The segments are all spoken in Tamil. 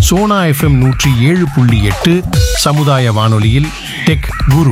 சோனா எஃப்எம் நூற்றி ஏழு புள்ளி எட்டு சமுதாய வானொலியில் டெக் குரு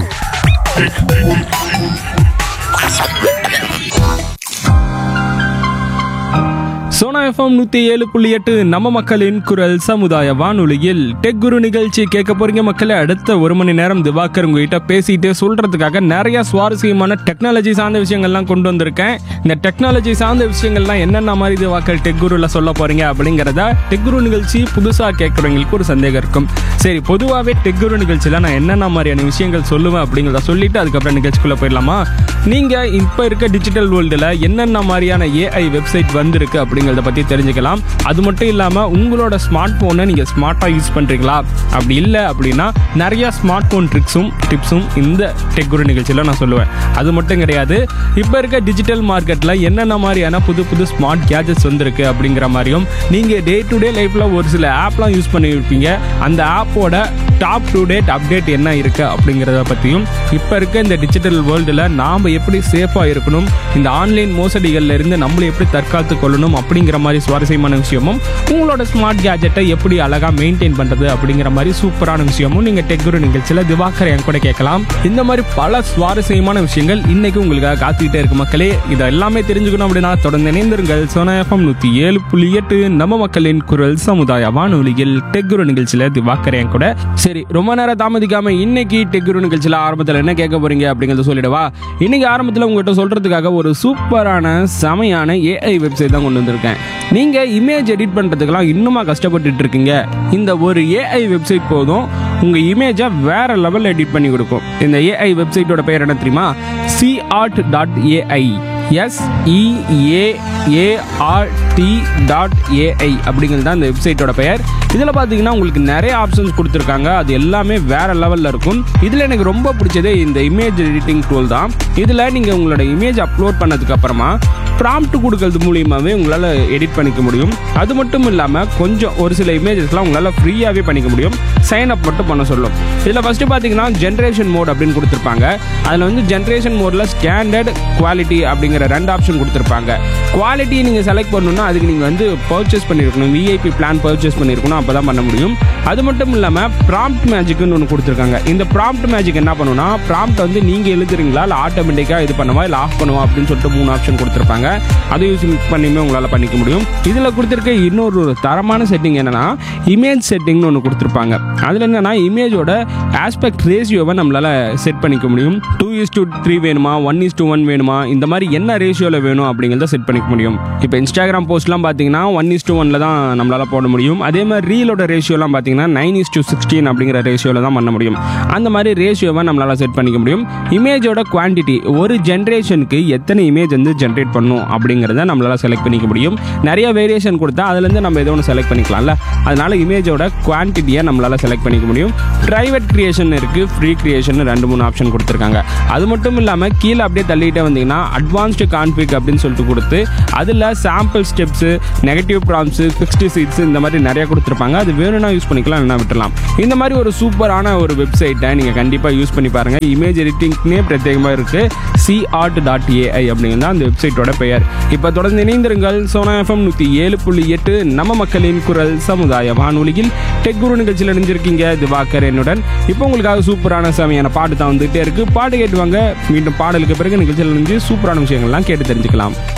சோனா எஃப்எம் நூற்றி ஏழு புள்ளி எட்டு நம்ம மக்களின் குரல் சமுதாய வானொலியில் டெக் குரு நிகழ்ச்சி கேட்க போறீங்க மக்களே அடுத்த ஒரு மணி நேரம் திவாகர் உங்ககிட்ட பேசிட்டு சொல்றதுக்காக நிறைய சுவாரஸ்யமான டெக்னாலஜி சார்ந்த விஷயங்கள்லாம் கொண்டு வந்திருக்கேன் இந்த டெக்னாலஜி சார்ந்த விஷயங்கள்லாம் என்னென்ன மாதிரி திவாகர் டெக் குருல சொல்ல போறீங்க அப்படிங்கிறத டெக் குரு நிகழ்ச்சி புதுசாக கேட்குறவங்களுக்கு ஒரு சந்தேகம் இருக்கும் சரி பொதுவாகவே டெக் குரு நிகழ்ச்சியில் நான் என்னென்ன மாதிரியான விஷயங்கள் சொல்லுவேன் அப்படிங்கிறத சொல்லிட்டு அதுக்கப்புறம் நிகழ்ச்சிக்குள்ளே போயிடலாமா நீங்கள் இப்போ இருக்க டிஜிட்டல் வேர்ல்டில் என்னென்ன மாதிரியான ஏஐ வெப்சைட் வந்திருக்கு அப்படிங்கிறத பற்றி தெரிஞ்சுக்கலாம் அது மட்டும் இல்லாமல் உங்களோட ஸ்மார்ட் ஃபோனை நீங்கள் ஸ்மார்ட்டாக யூஸ் பண்ணுறீங்களா அப்படி இல்லை அப்படின்னா நிறைய ஸ்மார்ட் ஃபோன் ட்ரிக்ஸும் டிப்ஸும் இந்த டெக் குரு நிகழ்ச்சியில் நான் சொல்லுவேன் அது மட்டும் கிடையாது இப்போ இருக்க டிஜிட்டல் மார்க்கெட்டில் என்னென்ன மாதிரியான புது புது ஸ்மார்ட் கேஜெட்ஸ் வந்திருக்கு அப்படிங்கிற மாதிரியும் நீங்கள் டே டு டே லைஃப்பில் ஒரு சில ஆப்லாம் யூஸ் பண்ணியிருப்பீங்க அந்த ஆப்போட டாப் டு டேட் அப்டேட் என்ன இருக்கு அப்படிங்கிறத பற்றியும் இப்போ இருக்க இந்த டிஜிட்டல் வேர்ல்டில் நாம் எப்படி சேஃபாக இருக்கணும் இந்த ஆன்லைன் மோசடிகள்ல இருந்து நம்மளை எப்படி தற்காத்து கொள்ளணும் அப்படிங்கிற மாதிரி சுவாரஸ்யமான விஷயமும் உங்களோட ஸ்மார்ட் கேஜெட்டை எப்படி அழகாக மெயின்டைன் பண்ணுறது அப்படிங்கிற மாதிரி சூப்பரான விஷயமும் நீங்கள் டெக்குரு நிகழ்ச்சியில் திவாகர் என் கூட கேட்கலாம் இந்த மாதிரி பல சுவாரஸ்யமான விஷயங்கள் இன்னைக்கு உங்களுக்காக காத்துக்கிட்டே இருக்கு மக்களே இதை எல்லாமே தெரிஞ்சுக்கணும் அப்படின்னா தொடர்ந்து இணைந்திருங்கள் சோனா எஃப்எம் நூற்றி ஏழு புள்ளி எட்டு நம்ம மக்களின் குரல் சமுதாய வானொலியில் டெக்குரு நிகழ்ச்சியில் திவாகர் என் கூட சரி ரொம்ப நேரம் தாமதிக்காம இன்னைக்கு டெக்குரு நிகழ்ச்சியில் ஆரம்பத்தில் என்ன கேட்க போறீங்க அப்படிங்கறத சொல்லிடவா இன்னைக்கு ஆரம்பத்தில் உங்ககிட்ட சொல்றதுக்காக ஒரு சூப்பரான செமையான ஏஐ வெப்சைட் தான் கொண்டு வந்திருக்கேன் நீங்க இமேஜ் எடிட் பண்றதுக்கெல்லாம் இன்னுமா கஷ்டப்பட்டுட்டு இருக்கீங்க இந்த ஒரு ஏஐ வெப்சைட் போதும் உங்க இமேஜை வேற லெவல் எடிட் பண்ணி கொடுக்கும் இந்த ஏஐ வெப்சைட்டோட பெயர் என்ன தெரியுமா sea art dot AI S E A A R T dot AI அப்படிங்கிறது தான் இந்த வெப்சைட்டோட பெயர் இதில் பார்த்தீங்கன்னா உங்களுக்கு நிறைய ஆப்ஷன்ஸ் கொடுத்துருக்காங்க அது எல்லாமே வேற லெவலில் இருக்கும் இதில் எனக்கு ரொம்ப பிடிச்சதே இந்த இமேஜ் எடிட்டிங் டூல் தான் இதில் நீங்கள் உங்களோட இமேஜ் அப்லோட் பண்ணதுக்கு அப்புறமா ப்ராம்ப்ட் கொடுக்கறது மூலியமாகவே உங்களால் எடிட் பண்ணிக்க முடியும் அது மட்டும் இல்லாமல் கொஞ்சம் ஒரு சில இமேஜஸ்லாம் உங்களால் ஃப்ரீயாகவே பண்ணிக்க முடியும் சைன் அப் மட்டும் பண்ண சொல்லும் இதில் ஃபஸ்ட்டு பார்த்தீங்கன்னா ஜென்ரேஷன் மோட் அப்படின்னு கொடுத்துருப்பாங்க அதில் வந்து ஜென்ரேஷன் மோடில் ஸ்டாண்டர்ட் குவாலிட்டி அப்படிங்கிற ரெண்டு ஆப்ஷன் கொடுத்துருப்பாங்க குவாலிட்டி நீங்கள் செலக்ட் பண்ணணும்னா அதுக்கு நீங்கள் வந்து பர்ச்சேஸ் பண்ணியிருக்கணும் விஐபி பிளான் பர்ச்சேஸ் பண்ணியிருக்கணும் அப்போ தான் பண்ண முடியும் அது மட்டும் இல்லாமல் ப்ராம்ப்ட் மேஜிக்னு ஒன்று கொடுத்துருக்காங்க இந்த ப்ராம்ப்ட் மேஜிக் என்ன பண்ணுன்னா ப்ராம்ப்ட் வந்து நீங்கள் எழுதுறீங்களா இல்லை ஆட்டோமேட்டிக்காக இது பண்ணுவா இல்லை ஆஃப் பண்ணுவா அப்படின்னு சொல்லிட்டு மூணு ஆப்ஷன் கொடுத்துருப்பாங்க அதை யூஸ் பண்ணியுமே உங்களால் பண்ணிக்க முடியும் இதில் கொடுத்துருக்க இன்னொரு ஒரு தரமான செட்டிங் என்னன்னா இமேஜ் செட்டிங்னு ஒன்று கொடுத்துருப்பாங்க அதில் என்னன்னா இமேஜோட ஆஸ்பெக்ட் ரேஷியோவை நம்மளால் செட் பண்ணிக்க முடியும் டூ இஸ் டூ த்ரீ வேணுமா ஒன் இஸ் டூ ஒன் வேணுமா இந்த மாதிரி என்ன ரேஷியோவில் வேணும் அப்படிங்கிறத செட் பண்ணிக்க முடியும் இப்போ இன்ஸ்டாகிராம் போஸ்ட்லாம் பார்த்தீங்கன்னா ஒன் இஸ் டூ ஒனில் தான் நம்மளால் போட முடியும் அதே மாதிரி ரீலோட ரேஷியோலாம் பார்த்தீங்கன்னா நைன் இஸ் டூ சிக்ஸ்டீன் அப்படிங்கிற ரேஷியோவில் தான் பண்ண முடியும் அந்த மாதிரி ரேஷியோவை நம்மளால் செட் பண்ணிக்க முடியும் இமேஜோட குவான்டிட்டி ஒரு ஜென்ரேஷனுக்கு எத்தனை இமேஜ் வந்து ஜென்ரேட் பண்ணும் அப்படிங்கிறத நம்மளால் செலக்ட் பண்ணிக்க முடியும் நிறைய வேரியேஷன் கொடுத்தா அதுலேருந்து நம்ம ஏதோ ஒன்று செலக்ட் பண்ணிக்கலாம்ல அதனால இமேஜோட குவான்டிட்டியை நம்மளால் செலக்ட் பண்ணிக்க முடியும் ப்ரைவேட் கிரியேஷன் இருக்குது ஃப்ரீ கிரியேஷன் ரெண்டு மூணு ஆப்ஷன் கொடுத்துருக்காங்க அது மட்டும் இல்லாமல் கீழே அப்படியே தள்ளிட்டே வந்தீங்கன்னா அட்வான்ஸ்டு கான்ஃபிக் அப்படின்னு சொல்லிட்டு கொடுத்து அதில் sample steps negative prompts fixed seeds இந்த மாதிரி நிறைய கொடுத்துருப்பாங்க அது வேணும்னா யூஸ் பண்ணிக்கலாம் இல்லைனா விட்டுலாம் இந்த மாதிரி ஒரு சூப்பரான ஒரு வெப்சைட்டை நீங்கள் கண்டிப்பாக யூஸ் பண்ணி பாருங்கள் இமேஜ் எடிட்டிங்னே பிரத்யேகமாக இருக்குது சி ஆர்ட் டாட் ஏஐ அப்படிங்கிறது தான் அந்த வெப்சைட்டோட பெயர் இப்போ தொடர்ந்து இணைந்திருங்கள் சோனா எஃப்எம் நூற்றி ஏழு புள்ளி எட்டு நம்ம மக்களின் குரல் சமுதாய வானொலியில் டெக் குரு நிகழ்ச்சியில் இணைஞ்சிருக்கீங்க திவாகர் என்னுடன் இப்போ உங்களுக்காக சூப்பரான செமையான பாட்டு தான் வந்துகிட்டே இருக்கு பாட்டு கேட்டுவாங்க மீண்டும் பாடலுக்கு பிறகு நிகழ்ச்சியில் இணைஞ்சு சூப்பரான விஷயங்கள்லாம் கேட்டு தெரிஞ்சுக்கலாம்